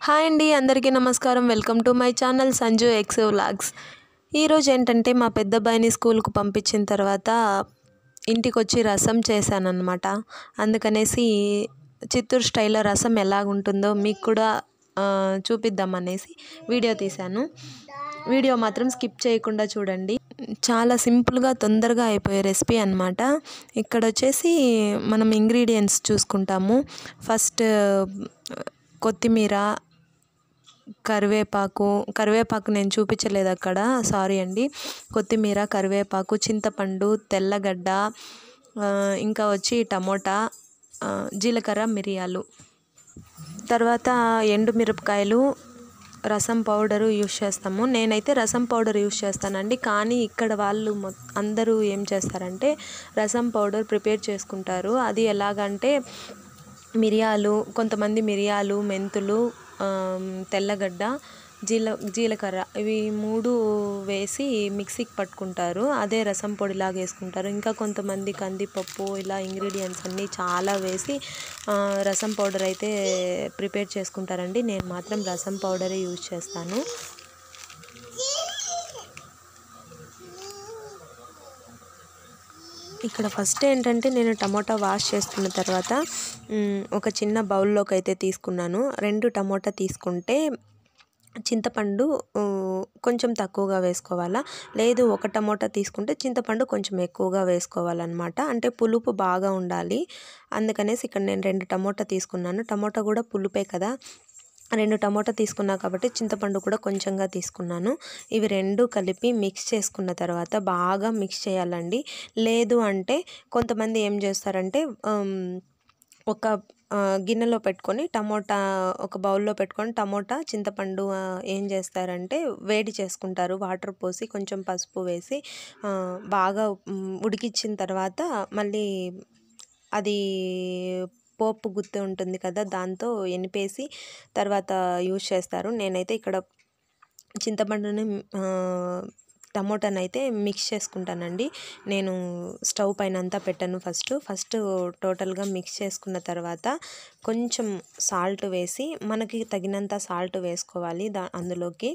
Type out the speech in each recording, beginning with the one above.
hi అండి అందరికీ నమస్కారం welcome to my channel Sanju X vlogs ఈరోజు ఏంటంటే మా పెద్ద అబ్బాయిని స్కూల్కు పంపించిన తర్వాత ఇంటికి వచ్చి రసం చేశానన్నమాట అందుకనేసి చిత్తూరు స్టైల్లో రసం ఎలాగుంటుందో మీకు కూడా ఆ, చూపిద్దామనేసి వీడియో తీశాను వీడియో మాత్రం స్కిప్ చేయకుండా చూడండి చాలా సింపుల్గా తొందరగా అయిపోయే రెసిపీ అన్నమాట ఇక్కడ వచ్చేసి మనం ఇంగ్రీడియంట్స్ చూసుకుంటాము ఫస్ట్ కొత్తిమీర కరివేపాకు కరివేపాకు నేను చూపించలేదు అక్కడ సారీ అండి కొత్తిమీర కరివేపాకు చింతపండు తెల్లగడ్డ ఆ, ఇంకా వచ్చి టమోటా ఆ, జీలకర్ర మిరియాలు తర్వాత ఎండు మిరపకాయలు రసం పౌడరు యూస్ చేస్తాము నేనైతే రసం పౌడర్ యూస్ చేస్తానండి కానీ ఇక్కడ వాళ్ళు మొ- అందరూ ఏం చేస్తారంటే రసం పౌడర్ ప్రిపేర్ చేసుకుంటారు అది ఎలాగంటే మిరియాలు కొంతమంది మిరియాలు మెంతులు ఆమ్, తెల్లగడ్డ జీల జీలకర్ర ఇవి మూడు వేసి మిక్సీకి పట్టుకుంటారు అదే రసం పొడిలాగా వేసుకుంటారు ఇంకా కొంతమంది కందిపప్పు ఇలా ఇంగ్రీడియంట్స్ అన్నీ చాలా వేసి ఆ, రసం పౌడర్ అయితే ప్రిపేర్ చేసుకుంటారండి నేను మాత్రం రసం పౌడరే యూజ్ చేస్తాను ఇక్కడ ఫస్ట్ ఏంటంటే నేను టమోటా వాష్ చేసుకున్న తర్వాత మ్, ఒక చిన్న బౌల్లోకి అయితే తీసుకున్నాను రెండు టమోటా తీసుకుంటే చింతపండు ఊ, కొంచెం తక్కువగా వేసుకోవాలా లేదు ఒక టమోటా తీసుకుంటే చింతపండు కొంచెం ఎక్కువగా వేసుకోవాలన్నమాట అంటే పులుపు బాగా ఉండాలి అందుకనేసి ఇక్కడ నేను రెండు టమోటా తీసుకున్నాను టమోటా కూడా పులుపే కదా రెండు టమోటా తీసుకున్నా కాబట్టి చింతపండు కూడా కొంచెంగా తీసుకున్నాను ఇవి రెండు కలిపి మిక్స్ చేసుకున్న తర్వాత బాగా మిక్స్ చేయాలండి లేదు అంటే కొంతమంది ఏం చేస్తారంటే ఆమ్, ఒక ఆ, గిన్నెలో పెట్టుకొని టమోటా ఒక బౌల్లో పెట్టుకొని టమోటా చింతపండు ఆ, ఏం చేస్తారంటే వేడి చేసుకుంటారు వాటర్ పోసి కొంచెం పసుపు వేసి ఆ, బాగా ఉమ్, ఉడికించిన తర్వాత మళ్ళీ అది పోపు గుత్తి ఉంటుంది కదా దాంతో ఎనిపేసి తర్వాత యూజ్ చేస్తారు నేనైతే ఇక్కడ చింతపండుని ఆ, టమోటాని అయితే మిక్స్ చేసుకుంటానండి నేను స్టవ్ పైన అంతా పెట్టాను ఫస్ట్ ఫస్ట్ టోటల్గా మిక్స్ చేసుకున్న తర్వాత కొంచెం సాల్ట్ వేసి మనకి తగినంత సాల్ట్ వేసుకోవాలి దా అందులోకి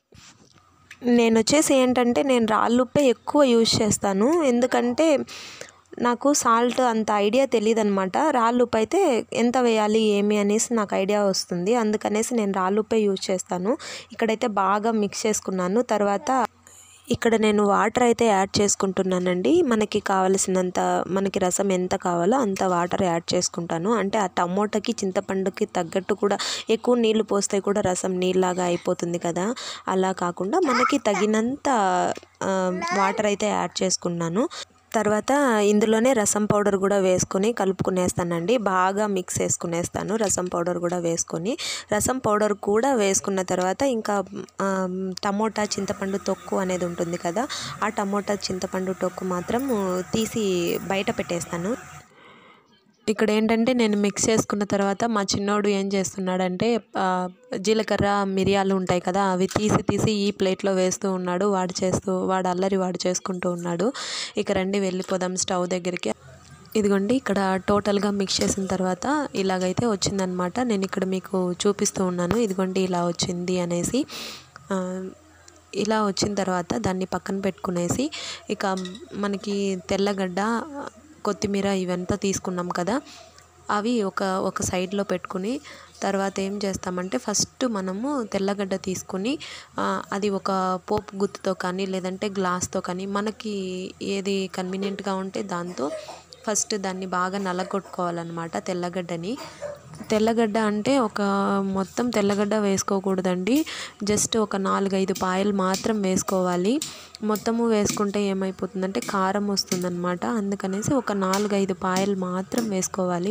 నేను వచ్చేసి ఏంటంటే నేను రాళ్ళుప్పే ఎక్కువ యూజ్ చేస్తాను ఎందుకంటే నాకు సాల్ట్ అంత ఐడియా తెలియదు అనమాట రాళ్ళుప్పు అయితే ఎంత వేయాలి ఏమి అనేసి నాకు ఐడియా వస్తుంది అందుకనేసి నేను రాళ్ళుప్పే యూజ్ చేస్తాను ఇక్కడైతే బాగా మిక్స్ చేసుకున్నాను తర్వాత ఇక్కడ నేను వాటర్ అయితే యాడ్ చేసుకుంటున్నానండి మనకి కావలసినంత మనకి రసం ఎంత కావాలో అంత వాటర్ యాడ్ చేసుకుంటాను అంటే ఆ టమోటాకి చింతపండుకి తగ్గట్టు కూడా ఎక్కువ నీళ్లు పోస్తే కూడా రసం నీళ్ళలాగా అయిపోతుంది కదా అలా కాకుండా మనకి తగినంత ఆ, వాటర్ అయితే యాడ్ చేసుకున్నాను తర్వాత ఇందులోనే రసం పౌడర్ కూడా వేసుకొని కలుపుకునేస్తానండి బాగా మిక్స్ చేసుకునేస్తాను రసం పౌడర్ కూడా వేసుకొని రసం పౌడర్ కూడా వేసుకున్న తర్వాత ఇంకా ఆ, టమోటా చింతపండు తొక్కు అనేది ఉంటుంది కదా ఆ టమోటా చింతపండు తొక్కు మాత్రం తీసి బయట పెట్టేస్తాను ఇక్కడ ఏంటంటే నేను మిక్స్ చేసుకున్న తర్వాత మా చిన్నోడు ఏం చేస్తున్నాడంటే ఆ, జీలకర్ర మిరియాలు ఉంటాయి కదా అవి తీసి తీసి ఈ ప్లేట్లో వేస్తూ ఉన్నాడు వాడు చేస్తూ వాడు అల్లరి వాడు చేసుకుంటూ ఉన్నాడు ఇక రండి వెళ్ళిపోదాం స్టవ్ దగ్గరికి ఇదిగోండి ఇక్కడ టోటల్గా మిక్స్ చేసిన తర్వాత ఇలాగైతే వచ్చిందనమాట నేను ఇక్కడ మీకు చూపిస్తూ ఉన్నాను ఇదిగోండి ఇలా వచ్చింది అనేసి ఆ, ఇలా వచ్చిన తర్వాత దాన్ని పక్కన పెట్టుకునేసి ఇక మనకి తెల్లగడ్డ కొత్తిమీర ఇవంతా తీసుకున్నాం కదా అవి ఒక ఒక సైడ్లో పెట్టుకుని తర్వాత ఏం చేస్తామంటే ఫస్ట్ మనము తెల్లగడ్డ తీసుకుని ఆ, అది ఒక పోపు గుత్తుతో కానీ లేదంటే గ్లాస్తో కానీ మనకి ఏది కన్వీనియంట్గా ఉంటే దాంతో ఫస్ట్ దాన్ని బాగా నలగొట్టుకోవాలన్నమాట తెల్లగడ్డని తెల్లగడ్డ అంటే ఒక మొత్తం తెల్లగడ్డ వేసుకోకూడదండి జస్ట్ ఒక నాలుగైదు పాయలు మాత్రం వేసుకోవాలి మొత్తము వేసుకుంటే ఏమైపోతుందంటే కారం వస్తుందన్నమాట అందుకనేసి ఒక నాలుగైదు పాయలు మాత్రం వేసుకోవాలి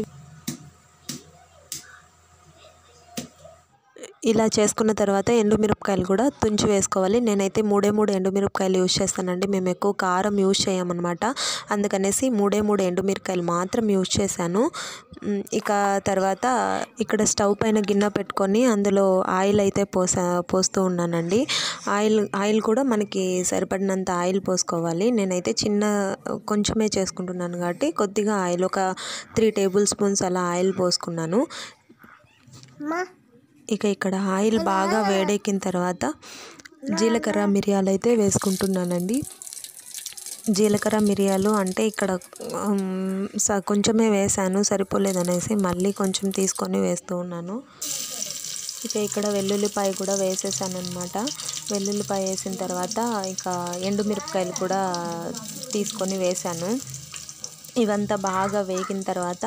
ఇలా చేసుకున్న తర్వాత ఎండుమిరపకాయలు కూడా తుంచి వేసుకోవాలి నేనైతే మూడే మూడు ఎండుమిరపకాయలు యూజ్ చేస్తానండి మేము ఎక్కువ కారం యూజ్ చేయమన్నమాట అందుకనేసి మూడే మూడు ఎండుమిరపకాయలు మాత్రం యూజ్ చేశాను ఉమ్, ఇక తర్వాత ఇక్కడ స్టవ్ పైన గిన్నె పెట్టుకొని అందులో ఆయిల్ అయితే పోసా పోస్తూ ఉన్నానండి ఆయిల్ ఆయిల్ కూడా మనకి సరిపడినంత ఆయిల్ పోసుకోవాలి నేనైతే చిన్న కొంచెమే చేసుకుంటున్నాను కాబట్టి కొద్దిగా ఆయిల్ ఒక త్రీ టేబుల్ స్పూన్స్ అలా ఆయిల్ పోసుకున్నాను అమ్మా ఇక ఇక్కడ ఆయిల్ బాగా వేడెక్కిన తర్వాత జీలకర్ర మిరియాలు అయితే వేసుకుంటున్నానండి జీలకర్ర మిరియాలు అంటే ఇక్కడ ఉమ్, స- కొంచెమే వేసాను సరిపోలేదనేసి మళ్ళీ కొంచెం తీసుకొని వేస్తూ ఉన్నాను ఇక ఇక్కడ వెల్లుల్లిపాయ కూడా వేసేసాను అనమాట వెల్లుల్లిపాయ వేసిన తర్వాత ఇక ఎండుమిరపకాయలు కూడా తీసుకొని వేసాను ఇవంతా బాగా వేగిన తర్వాత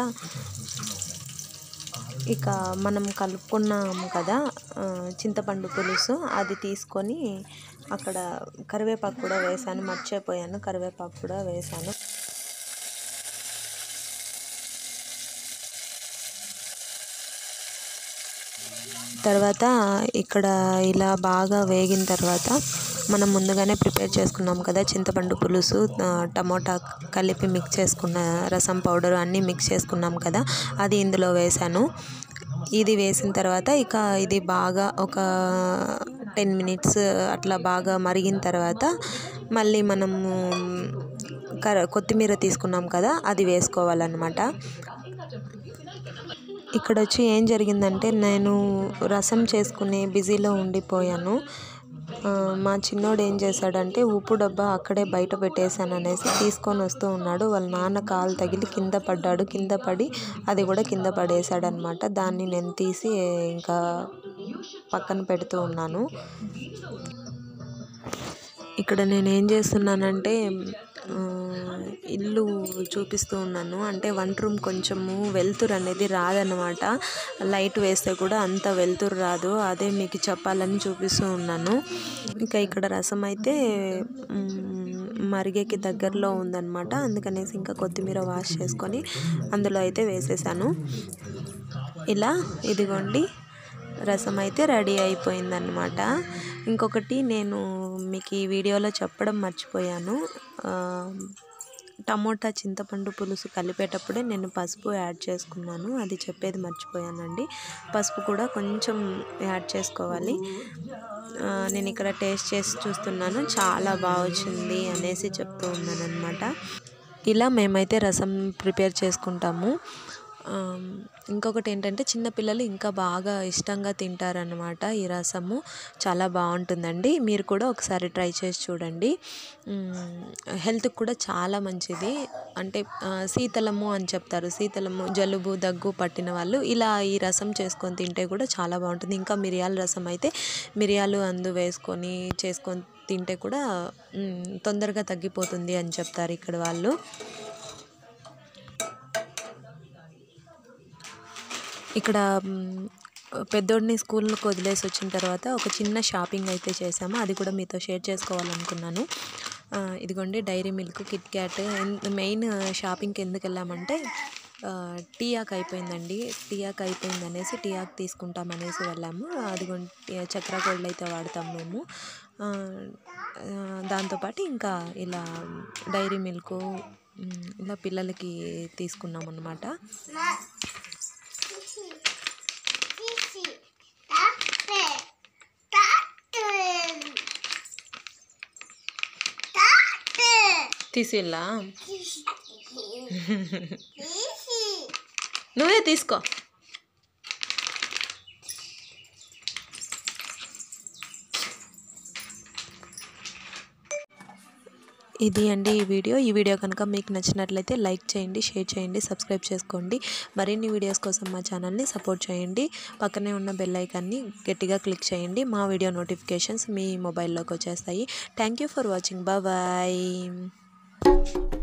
ఇక మనం కలుపుకున్నాము కదా ఆ, చింతపండు పులుసు అది తీసుకొని అక్కడ కరివేపాకు కూడా వేసాను మర్చిపోయాను కరివేపాకు కూడా వేసాను తర్వాత ఇక్కడ ఇలా బాగా వేగిన తర్వాత మనం ముందుగానే ప్రిపేర్ చేసుకున్నాం కదా చింతపండు పులుసు ఆ, టమోటా కలిపి మిక్స్ చేసుకున్న రసం పౌడర్ అన్నీ మిక్స్ చేసుకున్నాం కదా అది ఇందులో వేసాను ఇది వేసిన తర్వాత ఇక ఇది బాగా ఒక టెన్ మినిట్స్ అట్లా బాగా మరిగిన తర్వాత మళ్ళీ మనము కర కొత్తిమీర తీసుకున్నాం కదా అది వేసుకోవాలన్నమాట ఇక్కడ వచ్చి ఏం జరిగిందంటే నేను రసం చేసుకునే బిజీలో ఉండిపోయాను ఆ, మా చిన్నోడు ఏం చేశాడంటే ఉప్పు డబ్బా అక్కడే బయట పెట్టేశాను అనేసి తీసుకొని వస్తూ ఉన్నాడు వాళ్ళ నాన్న కాలు తగిలి కింద పడ్డాడు కింద పడి అది కూడా కింద పడేశాడు అనమాట దాన్ని నేను తీసి ఇంకా పక్కన పెడుతూ ఉన్నాను ఇక్కడ నేను ఏం చేస్తున్నానంటే ఆ, ఇల్లు చూపిస్తూ ఉన్నాను అంటే వంట రూమ్ కొంచెము వెలుతురు అనేది రాదనమాట లైట్ వేస్తే కూడా అంత వెలుతురు రాదు అదే మీకు చెప్పాలని చూపిస్తూ ఉన్నాను ఇంకా ఇక్కడ రసం అయితే మ్, మరిగేకి దగ్గరలో ఉందన్నమాట అందుకనేసి ఇంకా కొత్తిమీర వాష్ చేసుకొని అందులో అయితే వేసేసాను ఇలా ఇదిగోండి రసం అయితే రెడీ అయిపోయిందన్నమాట ఇంకొకటి నేను మీకు ఈ వీడియోలో చెప్పడం మర్చిపోయాను ఆ, టమోటా చింతపండు పులుసు కలిపేటప్పుడే నేను పసుపు యాడ్ చేసుకున్నాను అది చెప్పేది మర్చిపోయానండి పసుపు కూడా కొంచెం యాడ్ చేసుకోవాలి ఆ, నేను ఇక్కడ టేస్ట్ చేసి చూస్తున్నాను చాలా బాగా వచ్చింది అనేసి చెప్తూ ఉన్నాను అనమాట ఇలా మేమైతే రసం ప్రిపేర్ చేసుకుంటాము ఆమ్, ఇంకొకటి ఏంటంటే చిన్నపిల్లలు ఇంకా బాగా ఇష్టంగా తింటారనమాట ఈ రసము చాలా బాగుంటుందండి మీరు కూడా ఒకసారి ట్రై చేసి చూడండి హెల్త్కి కూడా చాలా మంచిది అంటే ఆ, శీతలము అని చెప్తారు శీతలము జలుబు దగ్గు పట్టిన వాళ్ళు ఇలా ఈ రసం చేసుకొని తింటే కూడా చాలా బాగుంటుంది ఇంకా మిరియాల రసం అయితే మిరియాలు అందు వేసుకొని చేసుకొని తింటే కూడా మ్, తొందరగా తగ్గిపోతుంది అని చెప్తారు ఇక్కడ వాళ్ళు ఇక్కడ మ్, పెద్దోడిని స్కూల్కి వదిలేసి వచ్చిన తర్వాత ఒక చిన్న షాపింగ్ అయితే చేసాము అది కూడా మీతో షేర్ చేసుకోవాలనుకున్నాను ఆ, ఇదిగోండి Dairy Milk KitKat main షాపింగ్కి ఎందుకు వెళ్ళామంటే ఆ, టీ ఆక్ అయిపోయిందండి టీ ఆక్ అయిపోయింది అనేసి టీ ఆక్ తీసుకుంటాం అనేసి వెళ్ళాము అదిగోండి చక్ర గోల్డ్ అయితే వాడతాం మేము ఆ, ఆ, దాంతోపాటు ఇంకా ఇలా డైరీ మిల్క్ మ్, ఇలా పిల్లలకి తీసుకున్నాం అనమాట తీసిల్లా నువ్వే తీసుకో ఇది అండి ఈ వీడియో ఈ వీడియో కనుక మీకు నచ్చినట్లయితే లైక్ చేయండి షేర్ చేయండి సబ్స్క్రైబ్ చేసుకోండి మరిన్ని వీడియోస్ కోసం మా ఛానల్ని సపోర్ట్ చేయండి పక్కనే ఉన్న బెల్ ఐకాన్ని గట్టిగా క్లిక్ చేయండి మా వీడియో నోటిఫికేషన్స్ మీ మొబైల్లోకి వచ్చేస్తాయి thank you for watching bye